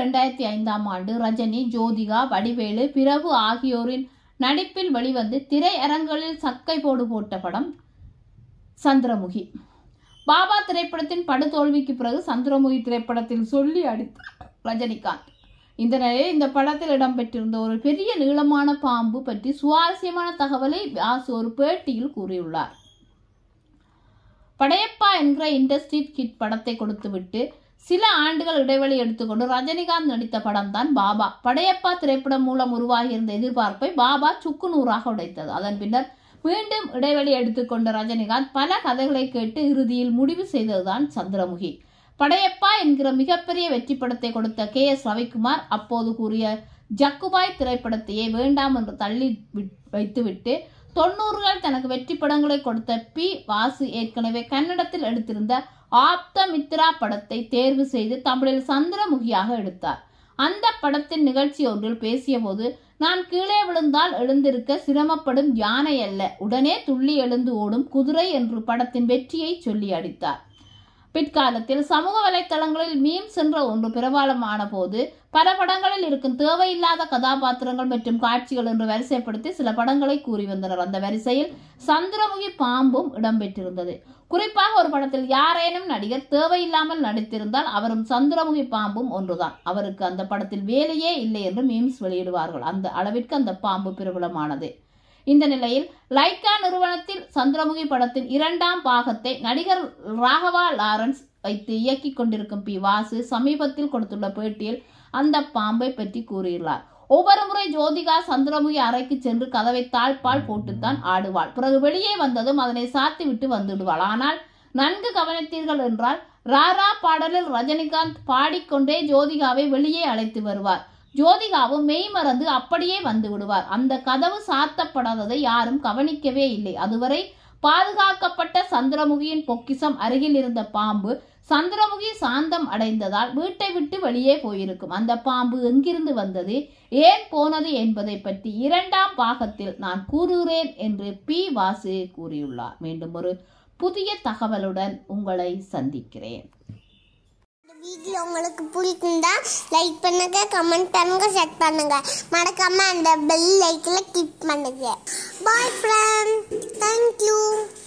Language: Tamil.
ரெண்டாயிரத்தி ஐந்தாம் ஆண்டு ரஜினி ஜோதிகா வடிவேலு பிரபு ஆகியோரின் நடிப்பில் வெளிவந்து திரையரங்குகளில் சக்கை போடு போட்ட படம் சந்திரமுகி பாபா திரைப்படத்தின் படுதோல்விக்கு பிறகு சந்திரமுகி திரைப்படத்தில் சொல்லி அடித்தார் ரஜினிகாந்த் இந்த நிலையில் இந்த படத்தில் இடம்பெற்றிருந்த ஒரு பெரிய நீளமான பாம்பு பற்றி சுவாரஸ்யமான தகவலை வியாஸ் ஒரு பேட்டியில் கூறியுள்ளார் படையப்பா என்கிற இண்டஸ்ட்ரி ஹிட் படத்தை கொடுத்துவிட்டு சில ஆண்டுகள் இடைவெளி எடுத்துக்கொண்டு ரஜினிகாந்த் நடித்த படம் தான் பாபா படையப்பா திரைப்படம் மூலம் உருவாகியிருந்த எதிர்பார்ப்பை பாபா சுக்குநூறாக உடைத்தது அதன் பின்னர் மீண்டும் இடைவெளி எடுத்துக்கொண்ட ரஜினிகாந்த் பல கதைகளை கேட்டு இறுதியில் முடிவு செய்ததுதான் சந்திரமுகி படையப்பா என்கிற மிகப்பெரிய வெற்றி படத்தை கொடுத்த கே எஸ் ரவிக்குமார் அப்போது கூறிய ஜக்குபாய் திரைப்படத்தையே வேண்டாம் என்று தள்ளி விட்- வைத்துவிட்டு தொண்ணூறுகள் தனக்கு வெற்றி படங்களை கொடுத்த பி வாசு ஏற்கனவே கன்னடத்தில் எடுத்திருந்த ஆப்த மித்ரா படத்தை தேர்வு செய்து தமிழில் சந்திரமுகியாக எடுத்தார் அந்த படத்தின் நிகழ்ச்சி ஒன்றில் பேசியபோது நான் கீழே விழுந்தால் எழுந்திருக்க சிரமப்படும் யானை அல்ல உடனே துள்ளி எழுந்து ஓடும் குதிரை என்று படத்தின் வெற்றியை சொல்லி அடித்தார் பிற்காலத்தில் சமூக வலைத்தளங்களில் மீம்ஸ் என்ற ஒன்று பிரபலமான போது பல படங்களில் இருக்கும் தேவையில்லாத கதாபாத்திரங்கள் மற்றும் காட்சிகள் என்று வரிசைப்படுத்தி சில படங்களை கூறி வந்தனர் அந்த வரிசையில் சந்திரமுகி பாம்பும் இடம்பெற்றிருந்தது குறிப்பாக ஒரு படத்தில் யாரேனும் நடிகர் தேவையில்லாமல் நடித்திருந்தால் அவரும் சந்திரமுகி பாம்பும் ஒன்றுதான் அவருக்கு அந்த படத்தில் வேலையே இல்லை என்று மீம்ஸ் வெளியிடுவார்கள் அந்த அளவிற்கு அந்த பாம்பு பிரபலமானது இந்த நிலையில் லைக்கா நிறுவனத்தில் சந்திரமுகி படத்தின் இரண்டாம் பாகத்தை நடிகர் ராகவா லாரன்ஸ் வைத்து இயக்கிக் கொண்டிருக்கும் பி வாசு சமீபத்தில் கொடுத்துள்ள பேட்டியில் அந்த பாம்பை பற்றி கூறியுள்ளார் ஒவ்வொரு முறை ஜோதிகா சந்திரமுகி அறைக்கு சென்று கதவை தாழ்பால் போட்டுத்தான் ஆடுவாள் பிறகு வெளியே வந்ததும் அதனை சாத்தி விட்டு வந்துடுவாள் ஆனால் நன்கு கவனித்தீர்கள் என்றால் ராரா பாடலில் ரஜினிகாந்த் பாடிக்கொண்டே ஜோதிகாவை வெளியே அழைத்து வருவார் ஜோதிகாவும் மெய் மறந்து அப்படியே வந்து விடுவார் அந்த கதவு சாத்தப்படாததை யாரும் கவனிக்கவே இல்லை அதுவரை பாதுகாக்கப்பட்ட சந்திரமுகியின் பொக்கிஷம் அருகில் இருந்த பாம்பு சந்திரமுகி சாந்தம் அடைந்ததால் வீட்டை விட்டு வெளியே போயிருக்கும் அந்த பாம்பு எங்கிருந்து வந்தது ஏன் போனது என்பதை பற்றி இரண்டாம் பாகத்தில் நான் கூறுகிறேன் என்று பி வாசு கூறியுள்ளார் மீண்டும் ஒரு புதிய தகவலுடன் உங்களை சந்திக்கிறேன் இந்த வீடியோ உங்களுக்கு பிடிச்சிருந்தா லைக் பண்ணுங்க கமெண்ட் பண்ணுங்க ஷேர் பண்ணுங்க மறக்காம அந்த பெல் லைக்கில் கிளிக் பண்ணுங்க பாய் ஃப்ரெண்ட் தேங்க்யூ